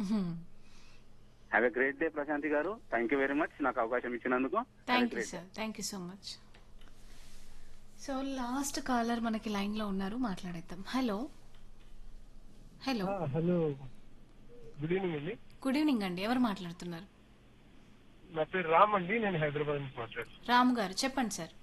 Have a great day Prashanti garu thank you very much నాకు అవకాశం ఇచ్చినందుకు Have a thank you great day. Sir thank you so much so last caller మనకి line లో ఉన్నారు మాట్లాడేద్దాం hello hello ఆ, hello good evening అండి good evening అండి ఎవరు మాట్లాడుతున్నారు నా పేరు రామ్ అండి నేను హైదరాబాద్ నుంచి మాట్లాడుతున్నాను రాము గారు చెప్పండి సార్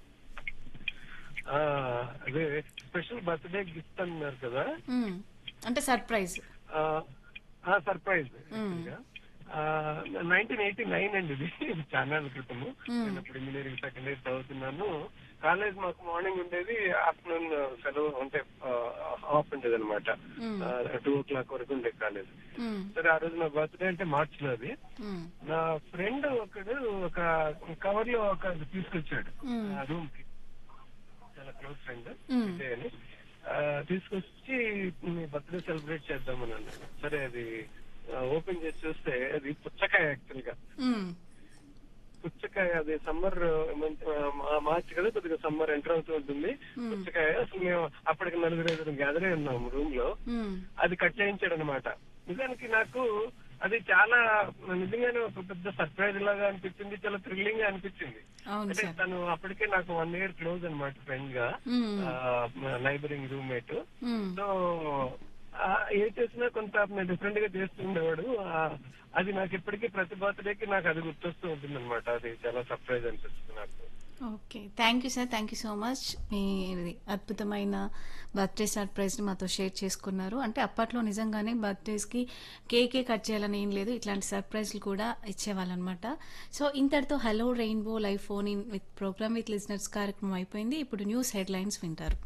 ఆ, అదే స్పెషల్ బర్త్డే గిఫ్ట్ అన్నారు కదా మ్మ్. అంటే surprise surprise nineteen eighty nine అండి ఇది ఇది చాలా ఏళ్ల క్రితము నేను అప్పుడు ఇంజనీరింగ్ సెకండ్ ఇయర్ చదువుతున్నాను కాలేజ్ మాకు మార్నింగ్ ఉండేది ఆఫ్టర్నూన్ సెలవు అంటే ఆఫ్ ఉండేది అనమాట టూ ఓ క్లాక్ వరకు ఉండేది కాలేజ్ మ్మ్. సరే ఆ రోజు నా బర్త్డే అంటే మార్చ్ లో అది మ్మ్. నా ఫ్రెండ్ ఒకడు ఒక కవర్ లో ఒక తీసుకొచ్చాడు మ్మ్. రూమ్ కి చాలా క్లోజ్ ఫ్రెండ్ మ్మ్. అని ఆ, తీసుకొచ్చి మీ బర్త్డే సెలబ్రేట్ చేద్దామని అన్నాడు సరే అది ఓపెన్ చేసి చూస్తే అది పుచ్చకాయ యాక్చువల్ గా మ్మ్. పుచ్చకాయ అది సమ్మర్ మార్చి కదా కొద్దిగా సమ్మర్ ఎంటర్ అవుతూ ఉంటుంది పుచ్చకాయ అసలు మేము అప్పటికి నలుగురు ఐదుగురు గ్యాదర్ అయి ఉన్నాం రూమ్ లో మ్మ్. అది కట్ చేయించాడు అనమాట నిజానికి నాకు అది చాలా నిజంగానే ఒక పెద్ద సర్ప్రైజ్ లాగా అనిపించింది చాలా థ్రిల్లింగ్ గా అనిపించింది అవును అంటే సార్ తను అప్పటికే నాకు వన్ ఇయర్ క్లోజ్ అనమాట ఫ్రెండ్ గా మ్మ్. నైబరింగ్ రూమ్మేట్ మ్మ్. సో ఆ, ఏ చేసినా కొంత డిఫరెంట్ గా చేస్తుండేవాడు ఆ, అది నాకు ఇప్పటికీ ప్రతి బర్త్డేకి నాకు అది గుర్తొస్తూ ఉంటుంది అనమాట అది చాలా సర్ప్రైజ్ అనిపిస్తుంది నాకు okay thank you sir thank you so much మీది అద్భుతమైన బర్త్డే సర్ప్రైజ్ని మాతో షేర్ చేసుకున్నారు అంటే అప్పట్లో నిజంగానే బర్త్డేస్కి కేకే కట్ చేయాలని ఏం లేదు ఇట్లాంటి సర్ప్రైజ్లు కూడా ఇచ్చేవాళ్ళనమాట సో ఇంతటితో hello rainbow live phone in with programme with listeners కార్యక్రమం అయిపోయింది ఇప్పుడు న్యూస్ హెడ్లైన్స్ వింటారు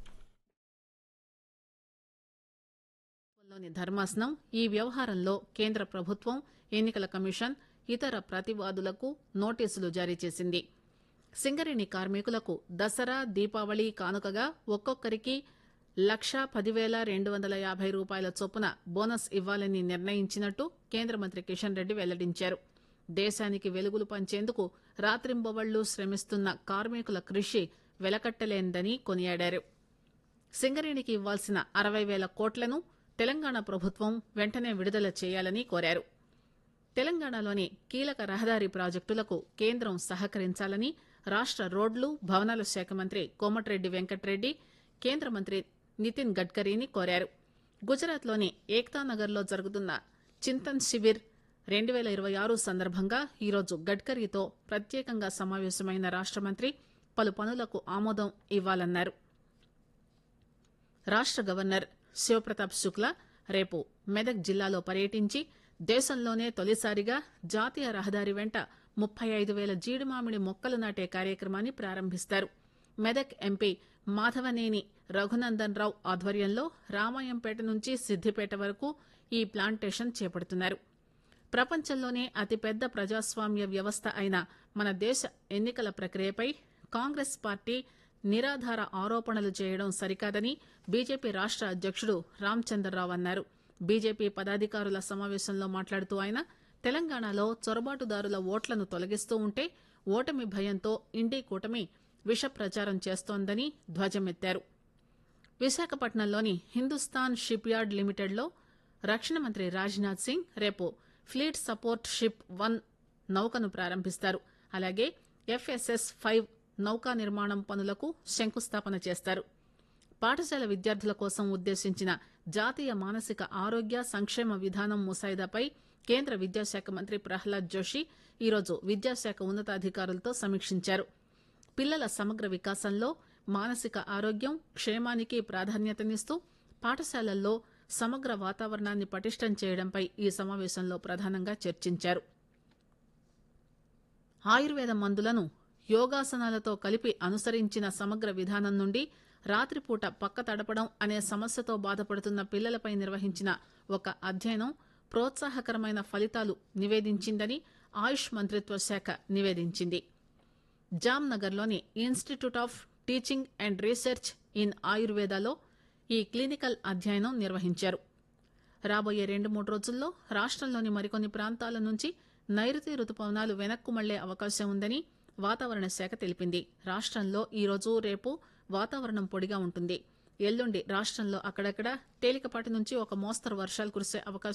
లోని ధర్మాసనం ఈ వ్యవహారంలో కేంద్ర ప్రభుత్వం ఎన్నికల కమిషన్ ఇతర ప్రతివాదులకు నోటీసులు జారీ చేసింది సింగరేణి కార్మికులకు దసరా దీపావళి కానుకగా ఒక్కొక్కరికి లక్ష పదివేల రెండు వందల యాభై రూపాయల చొప్పున బోనస్ ఇవ్వాలని నిర్ణయించినట్టు కేంద్ర మంత్రి కిషన్ రెడ్డి వెల్లడించారు దేశానికి వెలుగులు పంచేందుకు రాత్రింబవళ్లు శ్రమిస్తున్న కార్మికుల కృషి వెలకట్టలేందని కొనియాడారు సింగరేణికి ఇవ్వాల్సిన అరవై వేల కోట్లను తెలంగాణ ప్రభుత్వం వెంటనే విడుదల చేయాలని కోరారు తెలంగాణలోని కీలక రహదారి ప్రాజెక్టులకు కేంద్రం సహకరించాలని రాష్ట రోడ్లు భవనాల శాఖ మంత్రి కోమటిరెడ్డి వెంకటరెడ్డి కేంద్ర మంత్రి నితిన్ గడ్కరీని కోరారు గుజరాత్లోని ఏక్తానగర్లో జరుగుతున్న చింతన్ శిబిర్ రెండు వేల ఇరవై ఆరు సందర్భంగా ఈరోజు గడ్కరీతో ప్రత్యేకంగా సమావేశమైన రాష్ట మంత్రి పలు పనులకు ఆమోదం ఇవ్వాలన్నారు రాష్ట గవర్నర్ శివప్రతాప్ శుక్లా రేపు మెదక్ జిల్లాలో పర్యటించి దేశంలోనే తొలిసారిగా జాతీయ రహదారి వెంట ముప్పై ఐదు వేల జీడి మామిడి మొక్కలు నాటే కార్యక్రమాన్ని ప్రారంభిస్తారు మెదక్ ఎంపీ మాధవనేని రఘునందన్ రావు ఆధ్వర్యంలో రామాయంపేట నుంచి సిద్దిపేట వరకు ఈ ప్లాంటేషన్ చేపడుతున్నారు ప్రపంచంలోనే అతిపెద్ద ప్రజాస్వామ్య వ్యవస్థ అయిన మన దేశ ఎన్నికల ప్రక్రియపై కాంగ్రెస్ పార్టీ నిరాధార ఆరోపణలు చేయడం సరికాదని బీజేపీ రాష్ట అధ్యక్షుడు రామచంద్రరావు అన్నారు బీజేపీ పదాధికారుల సమావేశంలో మాట్లాడుతూ ఆయన తెలంగాణలో చొరబాటుదారుల ఓట్లను తొలగిస్తూ ఉంటే ఓటమి భయంతో ఇండీ కూటమి విష ప్రచారం చేస్తోందని ధ్వజమెత్తారు విశాఖపట్నంలోని హిందుస్థాన్ షిప్ యార్డ్ లిమిటెడ్లో రక్షణ మంత్రి రాజ్నాథ్ సింగ్ రేపు ఫ్లీట్ సపోర్ట్ షిప్ వన్ నౌకను ప్రారంభిస్తారు అలాగే ఎఫ్ఎస్ఎస్ ఫైవ్ నౌకా నిర్మాణం పనులకు శంకుస్థాపన చేస్తారు పాఠశాల విద్యార్థుల కోసం ఉద్దేశించిన జాతీయ మానసిక ఆరోగ్య సంక్షేమ విధానం ముసాయిదాపై కేంద్ర విద్యాశాఖ మంత్రి ప్రహ్లాద్ జోషి ఈరోజు విద్యాశాఖ ఉన్నతాధికారులతో సమీక్షించారు పిల్లల సమగ్ర వికాసంలో మానసిక ఆరోగ్యం క్షేమానికి ప్రాధాన్యతనిస్తూ పాఠశాలల్లో సమగ్ర వాతావరణాన్ని పటిష్టం చేయడంపై ఈ సమావేశంలో ప్రధానంగా చర్చించారు ఆయుర్వేద మందులను యోగాసనాలతో కలిపి అనుసరించిన సమగ్ర విధానం నుండి రాత్రిపూట పక్క తడపడం అనే సమస్యతో బాధపడుతున్న పిల్లలపై నిర్వహించిన ఒక అధ్యయనం ప్రోత్సాహకరమైన ఫలితాలు నివేదించిందని ఆయుష్ మంత్రిత్వ శాఖ నివేదించింది జామ్నగర్లోని institute of teaching and research in ఆయుర్వేదాలో ఈ క్లినికల్ అధ్యయనం నిర్వహించారు రాబోయే రెండు మూడు రోజుల్లో రాష్ట్రంలోని మరికొన్ని ప్రాంతాల నుంచి నైరుతి రుతుపవనాలు వెనక్కు మళ్లే అవకాశం ఉందని వాతావరణ శాఖ తెలిపింది రాష్ట్రంలో ఈ రోజు రేపు వాతావరణం పొడిగా ఉంటుంది ఎల్లుండి రాష్ట్రంలో అక్కడక్కడ తేలికపాటి నుంచి ఒక మోస్తరు వర్షాలు కురిసే అవకాశం